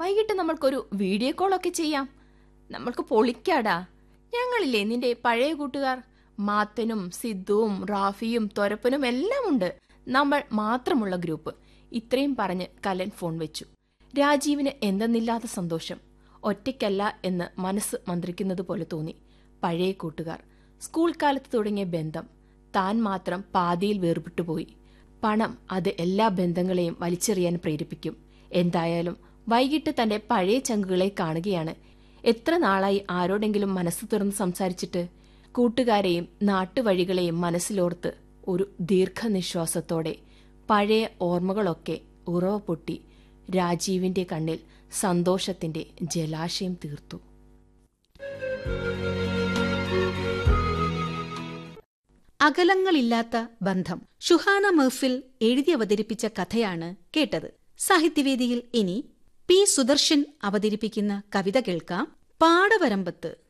വൈകിട്ട് നമ്മൾക്കൊരു വീഡിയോ കോളൊക്കെ ചെയ്യാം നമ്മൾക്ക് പൊളിക്കാടാ ഞങ്ങളില്ലേ നിന്റെ പഴയ കൂട്ടുകാർ മാത്തനും സിദ്ധുവും റാഫിയും തൊരപ്പനും എല്ലാം ഉണ്ട് നമ്മൾ മാത്രമുള്ള ഗ്രൂപ്പ് ഇത്രയും പറഞ്ഞ് കലൻ ഫോൺ വെച്ചു രാജീവിന് എന്തെന്നില്ലാത്ത സന്തോഷം ഒറ്റയ്ക്കല്ല എന്ന് മനസ്സ് മന്ത്രിക്കുന്നത് പോലെ തോന്നി പഴയ കൂട്ടുകാർ സ്കൂൾ കാലത്ത് തുടങ്ങിയ ബന്ധം താൻ മാത്രം പാതിയിൽ വേർപെട്ടുപോയി പണം അത് എല്ലാ ബന്ധങ്ങളെയും വലിച്ചെറിയാൻ പ്രേരിപ്പിക്കും എന്തായാലും വൈകിട്ട് തന്റെ പഴയ ചങ്കുകളെ കാണുകയാണ് എത്ര നാളായി ആരോടെങ്കിലും മനസ്സ് തുറന്ന് സംസാരിച്ചിട്ട് കൂട്ടുകാരെയും നാട്ടുവഴികളെയും മനസ്സിലോർത്ത് ഒരു ദീർഘനിശ്വാസത്തോടെ പഴയ ഓർമ്മകളൊക്കെ ഉറവ പൊട്ടി രാജീവിന്റെ കണ്ണിൽ സന്തോഷത്തിന്റെ ജലാശയം തീർത്തു അകലങ്ങളില്ലാത്ത ബന്ധം ഷുഹാന മെഹ്ഫിൽ എഴുതി അവതരിപ്പിച്ച കഥയാണ് കേട്ടത് സാഹിത്യവേദിയിൽ ഇനി പി സുദർശൻ അവതരിപ്പിക്കുന്ന കവിത കേൾക്കാം പാടവരമ്പത്ത്